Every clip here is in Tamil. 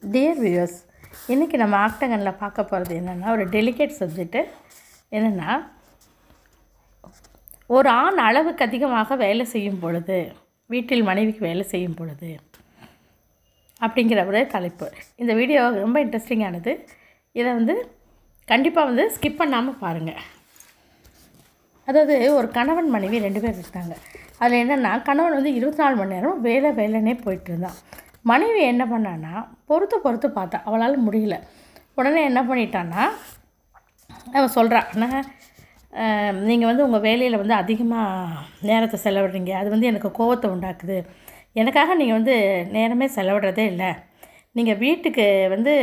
டியர் வியூவர்ஸ் இன்றைக்கி நம்ம ஆக்டகனில் பார்க்க போகிறது என்னென்னா ஒரு டெலிகேட் சப்ஜெக்ட்டு என்னென்னா ஒரு ஆண் அளவுக்கு அதிகமாக வேலை செய்யும் பொழுது வீட்டில் மனைவிக்கு வேலை செய்யும் பொழுது அப்படிங்கிற ஒரு தலைப்பு இந்த வீடியோ ரொம்ப இன்ட்ரெஸ்டிங்கானது இதை வந்து கண்டிப்பாக வந்து ஸ்கிப் பண்ணாமல் பாருங்கள் அதாவது ஒரு கணவன் மனைவி ரெண்டு பேர் இருக்காங்க அதில் என்னென்னா கணவன் வந்து இருபத்தி நாலு மணி நேரம் வேலை வேலைன்னே போயிட்டு இருந்தான் மனைவி என்ன பண்ணான்னா பொறுத்து பொறுத்து பார்த்தா அவளால் முடியல உடனே என்ன பண்ணிட்டான்னா அவன் சொல்கிறான் நீங்கள் வந்து உங்கள் வேலையில் வந்து அதிகமாக நேரத்தை செலவிடுறீங்க அது வந்து எனக்கு கோவத்தை உண்டாக்குது எனக்காக நீங்கள் வந்து நேரமே செலவிடுறதே இல்லை நீங்கள் வீட்டுக்கு வந்து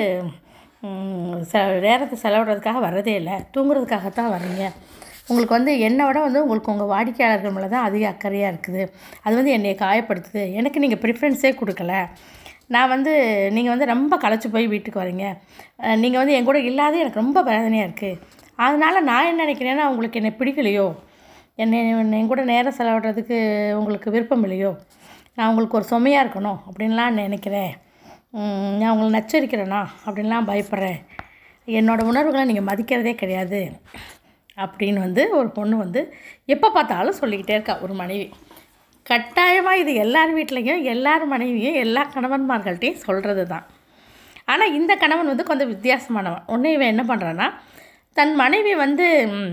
ம், செ நேரத்தை செலவிடுறதுக்காக வர்றதே இல்லை தூங்குறதுக்காகத்தான் வர்றீங்க உங்களுக்கு வந்து என்னை விட வந்து உங்களுக்கு உங்கள் வாடிக்கையாளர்கள் மேலே தான் அதிக அக்கறையாக இருக்குது அது வந்து என்னை காயப்படுத்துது எனக்கு நீங்கள் ப்ரிஃபரன்ஸே கொடுக்கல நான் வந்து நீங்கள் வந்து ரொம்ப களைச்சி போய் வீட்டுக்கு வரீங்க நீங்கள் வந்து என் கூட இல்லாத எனக்கு ரொம்ப வேதனையாக இருக்குது அதனால் நான் என்ன நினைக்கிறேன்னா உங்களுக்கு என்னை பிடிக்கலையோ என்னை என்னை என் கூட நேரம் செலவிடுறதுக்கு உங்களுக்கு விருப்பம் இல்லையோ நான் உங்களுக்கு ஒரு சுமையாக இருக்கணும் அப்படின்லாம் நினைக்கிறேன் உம், நான் உங்களை நச்சரிக்கிறேனா அப்படின்லாம் பயப்படுறேன் என்னோடய உணர்வுகளை நீங்கள் மதிக்கிறதே கிடையாது அப்படின்னு வந்து ஒரு பொண்ணு வந்து எப்போ பார்த்தாலும் சொல்லிக்கிட்டே இருக்கா ஒரு மனைவி கட்டாயமாக இது எல்லார் வீட்லேயும் எல்லார் மனைவியும் எல்லா கணவன்மார்கள்ட்டையும் சொல்கிறது தான் ஆனால் இந்த கணவன் வந்து கொஞ்சம் வித்தியாசமானவன் ஒன்று இவன் என்ன பண்ணுறான்னா தன் மனைவி வந்து ம்,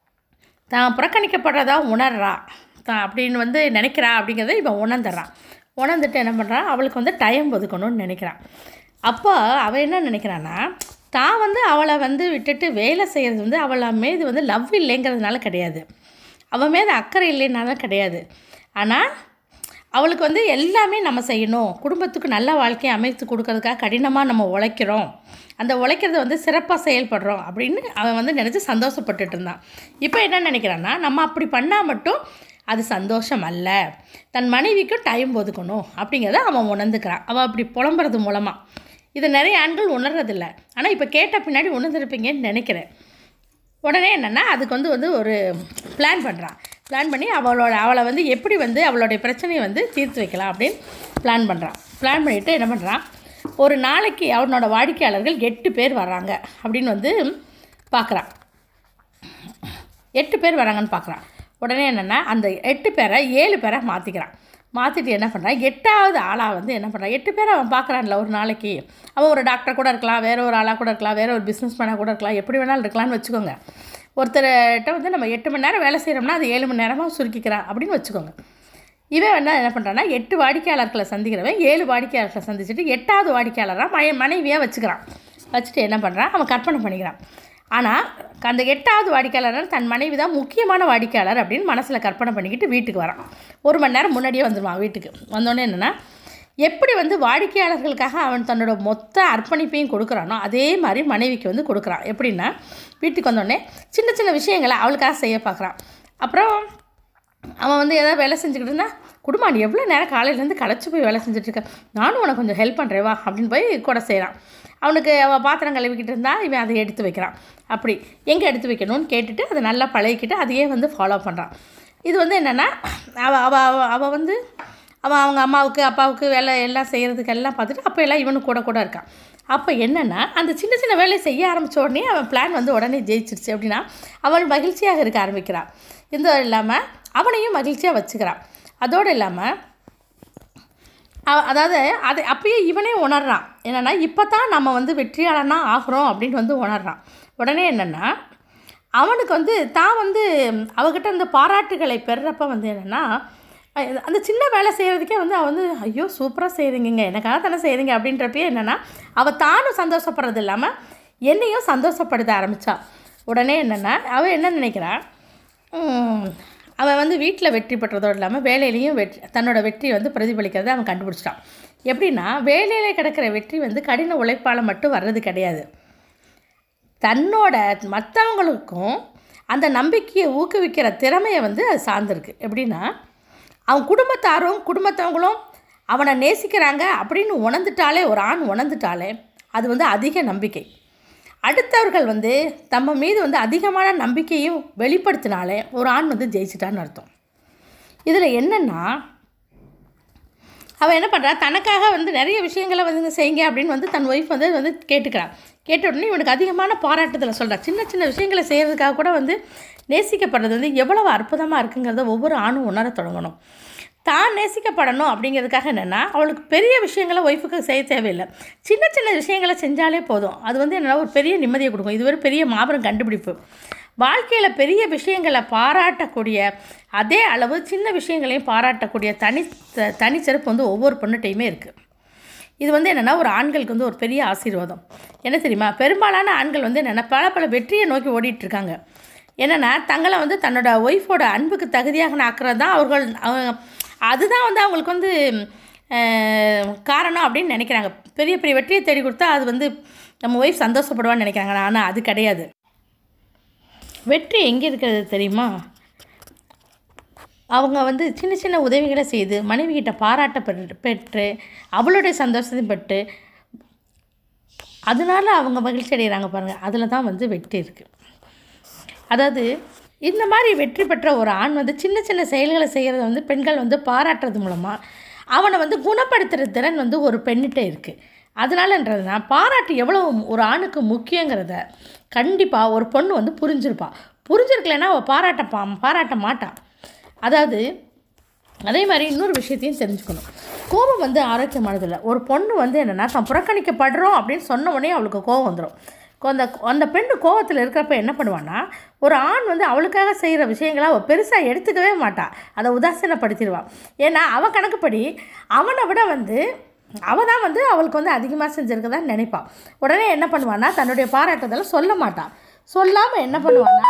தான் புறக்கணிக்கப்படுறதா உணர்றா தான் அப்படின்னு வந்து நினைக்கிறா அப்படிங்கிறத இவன் உணர்ந்துடுறான் உணர்ந்துட்டு என்ன பண்ணுறான் அவளுக்கு வந்து டைம் ஒதுக்கணும்னு நினைக்கிறான் அப்போ அவன் என்ன நினைக்கிறான்னா தான் வந்து அவளை வந்து விட்டுட்டு வேலை செய்கிறது வந்து அவளை மீது வந்து லவ் இல்லைங்கிறதுனால கிடையாது அவன் மீது அக்கறை இல்லைனாலும் கிடையாது ஆனால் அவளுக்கு வந்து எல்லாமே நம்ம செய்யணும் குடும்பத்துக்கு நல்ல வாழ்க்கையை அமைத்து கொடுக்கறதுக்காக கடினமாக நம்ம உழைக்கிறோம் அந்த உழைக்கிறத வந்து சிறப்பாக செயல்படுறோம் அப்படின்னு அவன் வந்து நினச்சி சந்தோஷப்பட்டுட்டு இருந்தான் இப்போ என்ன நினைக்கிறான்னா நம்ம அப்படி பண்ணால் மட்டும் அது சந்தோஷம் அல்ல தன் மனைவிக்கும் டைம் ஒதுக்கணும் அப்படிங்கிறத அவன் உணர்ந்துக்கிறான் அவன் அப்படி புலம்புறது மூலமாக இதை நிறைய ஆண்கள் உணர்றதில்ல ஆனால் இப்போ கேட்ட பின்னாடி உணர்ந்திருப்பீங்கன்னு நினைக்கிறேன் உடனே என்னென்னா அதுக்கு வந்து வந்து ஒரு பிளான் பண்ணுறான் பிளான் பண்ணி அவளோட அவளை வந்து எப்படி வந்து அவளுடைய பிரச்சனையை வந்து தீர்த்து வைக்கலாம் அப்படின்னு பிளான் பண்ணுறான் பிளான் பண்ணிவிட்டு என்ன பண்ணுறான் ஒரு நாளைக்கு அவனோட வாடிக்கையாளர்கள் எட்டு பேர் வராங்க அப்படின்னு வந்து பார்க்குறான் எட்டு பேர் வராங்கன்னு பார்க்குறான் உடனே என்னென்னா அந்த எட்டு பேரை ஏழு பேரை மாற்றிக்கிறான் மாற்றிட்டு என்ன பண்ணுறான் எட்டாவது ஆளாக வந்து என்ன பண்ணுறான் எட்டு பேரை அவன் பார்க்குறான்ல ஒரு நாளைக்கு அவன் ஒரு டாக்டர் கூட இருக்கலாம் வேற ஒரு ஆளாக கூட இருக்கலாம் வேற ஒரு பிஸ்னஸ் மேனாக கூட இருக்கலாம் எப்படி வேணாலும் இருக்கலாம்னு வச்சுக்கோங்க ஒருத்தர்கிட்ட வந்து நம்ம எட்டு மணி நேரம் வேலை செய்கிறோம்னா அது ஏழு மணி நேரமாக சுருக்கிக்கிறான் அப்படின்னு வச்சுக்கோங்க இவன் என்ன என்ன பண்ணுறான்னா எட்டு வாடிக்கையாளர்களை சந்திக்கிறவன் ஏழு வாடிக்கையாளர்களை சந்திச்சுட்டு எட்டாவது வாடிக்கையாளராக மனை மனைவியாக வச்சுக்கிறான் வச்சுட்டு என்ன பண்ணுறான் அவன் கற்பனை பண்ணிக்கிறான் ஆனால் அந்த எட்டாவது வாடிக்கையாளர் தன் மனைவி தான் முக்கியமான வாடிக்கையாளர் அப்படின்னு மனசில் கற்பனை பண்ணிக்கிட்டு வீட்டுக்கு வரான் ஒரு மணி நேரம் முன்னாடியே வந்துடுவான் வீட்டுக்கு வந்தோடனே என்னென்னா எப்படி வந்து வாடிக்கையாளர்களுக்காக அவன் தன்னோட மொத்த அர்ப்பணிப்பையும் கொடுக்குறானோ அதே மாதிரி மனைவிக்கு வந்து கொடுக்குறான் எப்படின்னா வீட்டுக்கு வந்தோடனே சின்ன சின்ன விஷயங்களை அவளுக்காக செய்ய பார்க்குறான் அப்புறம் அவன் வந்து ஏதாவது வேலை செஞ்சுக்கிட்டு இருந்தா குடும்பம் நீ எவ்வளோ நேரம் காலையிலேருந்து களைச்சி போய் வேலை செஞ்சுட்டு இருக்க நானும் உனக்கு கொஞ்சம் ஹெல்ப் பண்ணுறேன் வா அப்படின்னு போய் கூட செய்கிறான் அவனுக்கு அவள் பாத்திரம் கழுவிக்கிட்டு இருந்தா இவன் அதை எடுத்து வைக்கிறான் அப்படி எங்கே எடுத்து வைக்கணும்னு கேட்டுட்டு அதை நல்லா பழகிக்கிட்டு அதையே வந்து ஃபாலோ பண்ணுறான் இது வந்து என்னென்னா அவள் அவள் அவள் அவள் வந்து அவன் அவங்க அம்மாவுக்கு அப்பாவுக்கு வேலை எல்லாம் செய்கிறதுக்கு எல்லாம் பார்த்துட்டு அப்போ எல்லாம் இவனு கூட கூட இருக்கான் அப்போ என்னென்னா அந்த சின்ன சின்ன வேலையை செய்ய ஆரம்பித்த உடனே அவன் பிளான் வந்து உடனே ஜெயிச்சிருச்சு அப்படின்னா அவள் மகிழ்ச்சியாக இருக்க ஆரம்பிக்கிறான் இது இல்லாமல் அவனையும் மகிழ்ச்சியாக வச்சுக்கிறான் அதோடு இல்லாமல் அவ- அதாவது அது அப்பயே இவனே உணர்றான் என்னென்னா இப்போ தான் நம்ம வந்து வெற்றியாளனா ஆகிறோம் அப்படின்னு வந்து உணர்றான் உடனே என்னென்னா அவனுக்கு வந்து தான் வந்து அவகிட்ட இந்த பாராட்டுகளை பெறுறப்ப வந்து என்னென்னா அஹ் அந்த சின்ன வேலை செய்கிறதுக்கே வந்து அவள் வந்து ஐயோ சூப்பராக செய்கிறீங்க எனக்காக தானே செய்கிறீங்க அப்படின்றப்பயே என்னென்னா அவள் தானும் சந்தோஷப்படுறது இல்லாமல் என்னையும் சந்தோஷப்படுத்த ஆரம்பித்தா உடனே என்னென்னா அவள் என்ன நினைக்கிறான் உம், அவன் வந்து வீட்டில் வெற்றி பெற்றதோடு இல்லாமல் வேலையிலையும் வெற்றி தன்னோட வெற்றி வந்து பிரதிபலிக்கிறதை அவன் கண்டுபிடிச்சிட்டான் எப்படின்னா வேலையில கிடக்கிற வெற்றி வந்து கடின உழைப்பால் மட்டும் வர்றது கிடையாது தன்னோட மற்றவங்களுக்கும் அந்த நம்பிக்கையை ஊக்குவிக்கிற திறமையை வந்து அது சார்ந்திருக்கு எப்படின்னா அவன் குடும்பத்தாரும் குடும்பத்தவங்களும் அவனை நேசிக்கிறாங்க அப்படின்னு உணர்ந்துட்டாலே ஒரு ஆண் உணர்ந்துட்டாலே அது வந்து அதிக நம்பிக்கை அடுத்தவர்கள் வந்து தம்ம மீது வந்து அதிகமான நம்பிக்கையும் வெளிப்படுத்தினாலே ஒரு ஆண் வந்து ஜெயிச்சிட்டான்னு அர்த்தம் இதில் என்னென்னா அவள் என்ன பண்ணுறா தனக்காக வந்து நிறைய விஷயங்களை வந்து செய்யுங்க அப்படின்னு வந்து தன் ஒய்ஃப் வந்து வந்து கேட்டுக்கிறான் கேட்ட உடனே இவனுக்கு அதிகமான பாராட்டுதலை சொல்கிறா சின்ன சின்ன விஷயங்களை செய்கிறதுக்காக கூட வந்து நேசிக்கப்படுறது வந்து எவ்வளவு அற்புதமாக இருக்குங்கிறத ஒவ்வொரு ஆணும் உணர தொடங்கணும் தான் நேசிக்கப்படணும் அப்படிங்கிறதுக்காக என்னென்னா அவளுக்கு பெரிய விஷயங்களை ஒய்ஃபுக்கு செய்ய தேவையில்லை சின்ன சின்ன விஷயங்களை செஞ்சாலே போதும் அது வந்து என்னென்னா ஒரு பெரிய நிம்மதியை கொடுக்கும் இது ஒரு பெரிய மாபெரும் கண்டுபிடிப்பு வாழ்க்கையில் பெரிய விஷயங்களை பாராட்டக்கூடிய அதே அளவு சின்ன விஷயங்களையும் பாராட்டக்கூடிய தனி த- தனிச்சிறப்பு வந்து ஒவ்வொரு பொண்ணுகிட்டையுமே இருக்குது இது வந்து என்னென்னா ஒரு ஆண்களுக்கு வந்து ஒரு பெரிய ஆசீர்வாதம் என்ன தெரியுமா பெரும்பாலான ஆண்கள் வந்து என்னென்னா பல பல வெற்றியை நோக்கி ஓடிட்டு இருக்காங்க என்னென்னா தங்களை வந்து தன்னோட ஒய்ஃபோட அன்புக்கு தகுதியாக ஆக்குறது தான் அவர்கள் அவங்க அதுதான் வந்து அவங்களுக்கு வந்து அஹ், காரணம் அப்படின்னு நினைக்கிறாங்க பெரிய பெரிய வெற்றியை தேடி கொடுத்தா அது வந்து நம்ம ஒய்ஃப் சந்தோஷப்படுவான்னு நினைக்கிறாங்க ஆனால் அது கிடையாது வெற்றி எங்கே இருக்கிறது தெரியுமா அவங்க வந்து சின்ன சின்ன உதவிகளை செய்து மனைவி கிட்ட பாராட்ட பெற்று பெற்று அவளுடைய சந்தோஷத்தையும் பெற்று அதனால அவங்க மகிழ்ச்சி அடைகிறாங்க பாருங்கள் அதில் தான் வந்து வெற்றி இருக்குது அதாவது இந்த மாதிரி வெற்றி பெற்ற ஒரு ஆண் வந்து சின்ன சின்ன செயல்களை செய்கிறத வந்து பெண்கள் வந்து பாராட்டுறது மூலமாக அவனை வந்து குணப்படுத்துகிற திறன் வந்து ஒரு பெண்ணிட்ட இருக்குது அதனாலன்றதுனா பாராட்டு எவ்வளோ ஒரு ஆணுக்கு முக்கியங்கிறத கண்டிப்பாக ஒரு பொண்ணு வந்து புரிஞ்சிருப்பா புரிஞ்சிருக்கலைன்னா அவள் பாராட்ட பா பாராட்ட மாட்டான் அதாவது அதே மாதிரி இன்னொரு விஷயத்தையும் தெரிஞ்சுக்கணும் கோபம் வந்து ஆரோக்கியமானதில்லை ஒரு பொண்ணு வந்து என்னென்னா தான் புறக்கணிக்கப்படுறோம் அப்படின்னு சொன்ன உடனே அவளுக்கு கோபம் வந்துடும் அந்த அந்த பெண்ணு கோபத்தில் இருக்கிறப்ப என்ன பண்ணுவான்னா ஒரு ஆண் வந்து அவளுக்காக செய்கிற விஷயங்களை அவள் பெருசாக எடுத்துக்கவே மாட்டாள் அதை உதாசீனப்படுத்திடுவாள் ஏன்னா அவன் கணக்குப்படி அவனை விட வந்து அவள் தான் வந்து அவளுக்கு வந்து அதிகமாக செஞ்சுருக்கதான் நினைப்பாள் உடனே என்ன பண்ணுவான்னா தன்னுடைய பாராட்டுதலை சொல்ல மாட்டாள் சொல்லாமல் என்ன பண்ணுவான்னா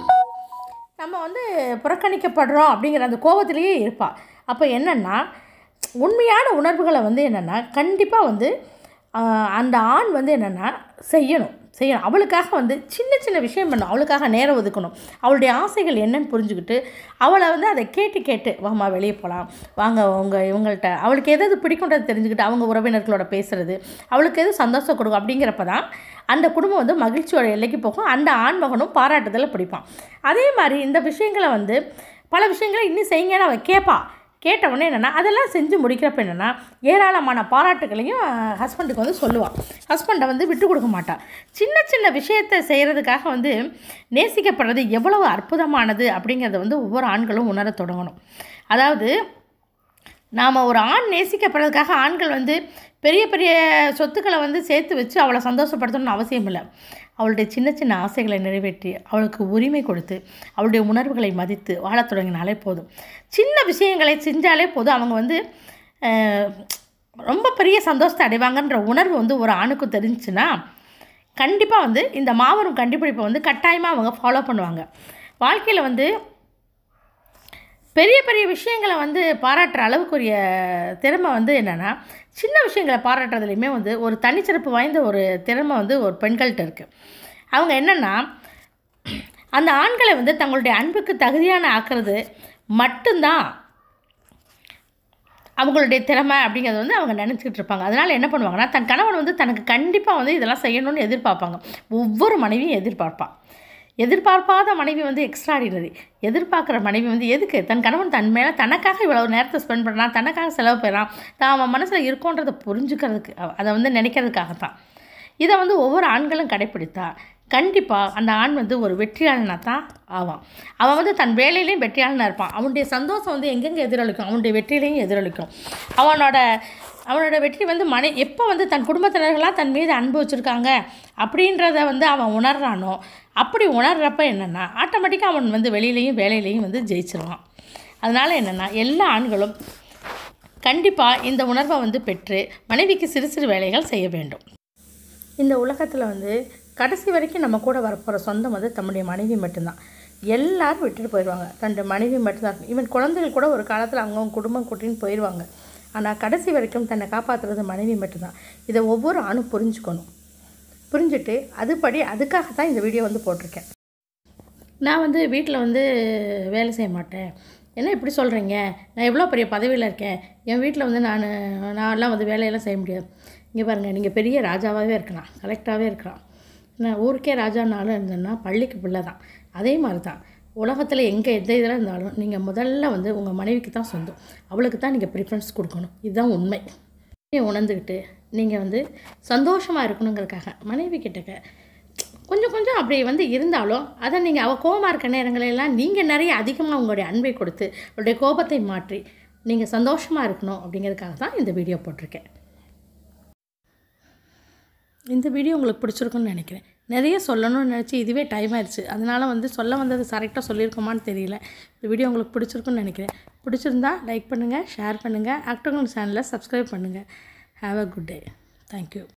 நம்ம வந்து புறக்கணிக்கப்படுறோம் அப்படிங்கிற அந்த கோபத்திலேயே இருப்பாள் அப்போ என்னென்னா உண்மையான உணர்வுகளை வந்து என்னென்னா கண்டிப்பாக வந்து ஆஹ், அந்த ஆண் வந்து என்னென்னா செய்யணும் செய்யணும் அவளுக்காக வந்து சின்ன சின்ன விஷயம் பண்ணும் அவளுக்காக நேரம் ஒதுக்கணும் அவளுடைய ஆசைகள் என்னன்னு புரிஞ்சுக்கிட்டு அவளை வந்து அதை கேட்டு கேட்டு வாமா வெளியே போகலாம் வாங்க உங்கள் இவங்கள்ட்ட அவளுக்கு எது எது பிடிக்குன்றது தெரிஞ்சுக்கிட்டு அவங்க உறவினர்களோட பேசுகிறது அவளுக்கு எது சந்தோஷம் கொடுக்கும் அப்படிங்கிறப்ப தான் அந்த குடும்பம் வந்து மகிழ்ச்சியோட எல்லைக்கு போகும் அந்த ஆண்மகனும் பாராட்டுதலை பிடிப்பான் அதே மாதிரி இந்த விஷயங்களை வந்து பல விஷயங்களை இன்னும் செய்யுங்கன்னு அவன் கேட்பா கேட்ட உடனே என்னென்னா அதெல்லாம் செஞ்சு முடிக்கிறப்ப என்னென்னா ஏராளமான பாராட்டுகளையும் ஹஸ்பண்டுக்கு வந்து சொல்லுவாள் ஹஸ்பண்டை வந்து விட்டு கொடுக்க மாட்டான் சின்ன சின்ன விஷயத்தை செய்கிறதுக்காக வந்து நேசிக்கப்படுறது எவ்வளவு அற்புதமானது அப்படிங்கிறத வந்து ஒவ்வொரு ஆண்களும் உணரத் தொடங்கணும் அதாவது நாம் ஒரு ஆண் நேசிக்கப்படுறதுக்காக ஆண்கள் வந்து பெரிய பெரிய சொத்துக்களை வந்து சேர்த்து வச்சு அவளை சந்தோஷப்படுத்தணும்னு அவசியம் இல்லை அவளுடைய சின்ன சின்ன ஆசைகளை நிறைவேற்றி அவளுக்கு உரிமை கொடுத்து அவளுடைய உணர்வுகளை மதித்து வாழத் தொடங்கினாலே போதும் சின்ன விஷயங்களை செஞ்சாலே போதும் அவங்க வந்து அஹ், ரொம்ப பெரிய சந்தோஷத்தை அடைவாங்கன்ற உணர்வு வந்து ஒரு ஆணுக்கு தெரிஞ்சுன்னா கண்டிப்பாக வந்து இந்த மாபெரும் கண்டுபிடிப்பை வந்து கட்டாயமாக அவங்க ஃபாலோ பண்ணுவாங்க வாழ்க்கையில் வந்து பெரிய பெரிய விஷயங்களை வந்து பாராட்டுற அளவுக்குரிய திறமை வந்து என்னென்னா சின்ன விஷயங்களை பாராட்டுறதுலையுமே வந்து ஒரு தனிச்சிறப்பு வாய்ந்த ஒரு திறமை வந்து ஒரு பெண்கள்கிட்ட இருக்குது அவங்க என்னென்னா அந்த ஆண்களை வந்து தங்களுடைய அன்புக்கு தகுதியான ஆக்குறது மட்டும்தான் அவங்களுடைய திறமை அப்படிங்கிறது வந்து அவங்க நினச்சிக்கிட்டு இருப்பாங்க அதனால் என்ன பண்ணுவாங்கன்னா தன் கணவன் வந்து தனக்கு கண்டிப்பாக வந்து இதெல்லாம் செய்யணும்னு எதிர்பார்ப்பாங்க ஒவ்வொரு மனைவியும் எதிர்பார்ப்பான் எதிர்பார்ப்பாத மனைவி வந்து எக்ஸ்ட்ராடினரி எதிர்பார்க்குற மனைவி வந்து எதுக்கு தன் கணவன் தன் மேலே தனக்காக இவ்வளவு நேரத்தை ஸ்பெண்ட் பண்ணுறான் தனக்காக செலவு பண்ணுறான் தான் அவன் மனசில் இருக்கோன்றதை புரிஞ்சுக்கிறதுக்கு அவ- அதை வந்து நினைக்கிறதுக்காக தான் இதை வந்து ஒவ்வொரு ஆண்களும் கடைப்பிடித்தா கண்டிப்பாக அந்த ஆண் வந்து ஒரு வெற்றியாளனாக தான் ஆவான் அவன் வந்து தன் வேலையிலையும் வெற்றியாளனாக இருப்பான் அவனுடைய சந்தோஷம் வந்து எங்கெங்கே எதிரொலிக்கும் அவனுடைய வெற்றியிலையும் எதிரொலிக்கும் அவனோட அவனோட வெற்றி வந்து மனை எப்போ வந்து தன் குடும்பத்தினர்களாக தன் மீது அன்பு வச்சுருக்காங்க அப்படின்றத வந்து அவன் உணர்றானோ அப்படி உணர்றப்ப என்னென்னா ஆட்டோமேட்டிக்காக அவன் வந்து வெளியிலையும் வேலையிலையும் வந்து ஜெயிச்சிருவான் அதனால் என்னென்னா எல்லா ஆண்களும் கண்டிப்பாக இந்த உணர்வை வந்து பெற்று மனைவிக்கு சிறு சிறு வேலைகள் செய்ய வேண்டும் இந்த உலகத்தில் வந்து கடைசி வரைக்கும் நம்ம கூட வரப்போகிற சொந்தம் வந்து தம்முடைய மனைவி மட்டும்தான் எல்லாரும் விட்டுட்டு போயிடுவாங்க தன்னுடைய மனைவி மட்டும்தான் ஈவன் குழந்தைகள் கூட ஒரு காலத்தில் அவங்கவுங்க குடும்பம் கூட்டின்னு போயிடுவாங்க ஆனால் கடைசி வரைக்கும் தன்னை காப்பாற்றுறது மனைவி மட்டும்தான் இதை ஒவ்வொரு ஆணும் புரிஞ்சுக்கணும் புரிஞ்சுட்டு அதுபடி அதுக்காக தான் இந்த வீடியோ வந்து போட்டிருக்கேன் நான் வந்து வீட்டில் வந்து வேலை செய்ய மாட்டேன் என்ன இப்படி சொல்கிறீங்க நான் எவ்வளோ பெரிய பதவியில் இருக்கேன் என் வீட்டில் வந்து நான் நான்லாம் வந்து வேலையெல்லாம் செய்ய முடியாது இங்கே பாருங்கள் நீங்கள் பெரிய ராஜாவாகவே இருக்கலாம் கலெக்டராகவே இருக்கலாம் நான் ஊருக்கே ராஜானாலும் இருந்தேன்னா பள்ளிக்கு பிள்ளை தான் அதே மாதிரி தான் உலகத்தில் எங்கே எந்த இதில் இருந்தாலும் நீங்கள் முதல்ல வந்து உங்கள் மனைவிக்கு தான் சொந்தம் அவளுக்கு தான் நீங்கள் ப்ரிஃபரன்ஸ் கொடுக்கணும் இதுதான் உண்மை உணர்ந்துக்கிட்டு நீங்கள் வந்து சந்தோஷமாக இருக்கணுங்கிறதுக்காக மனைவி கிட்டக்க கொஞ்சம் கொஞ்சம் அப்படி வந்து இருந்தாலும் அதை நீங்கள் அவள் கோபமாக இருக்க நேரங்களெல்லாம் நீங்கள் நிறைய அதிகமாக உங்களுடைய அன்பை கொடுத்து அவளுடைய கோபத்தை மாற்றி நீங்கள் சந்தோஷமாக இருக்கணும் அப்படிங்கிறதுக்காக தான் இந்த வீடியோ போட்டிருக்கேன் இந்த வீடியோ உங்களுக்கு பிடிச்சிருக்குன்னு நினைக்கிறேன் நிறைய சொல்லணும்னு நினச்சி இதுவே டைம் ஆயிடுச்சு அதனால் வந்து சொல்ல வந்தது கரெக்டாக சொல்லியிருக்கோமான்னு தெரியல இந்த வீடியோ உங்களுக்கு பிடிச்சிருக்குன்னு நினைக்கிறேன் பிடிச்சிருந்தா லைக் பண்ணுங்கள் ஷேர் பண்ணுங்கள் ஆக்டோகன் சேனலை சப்ஸ்கிரைப் பண்ணுங்கள் have a good day thank you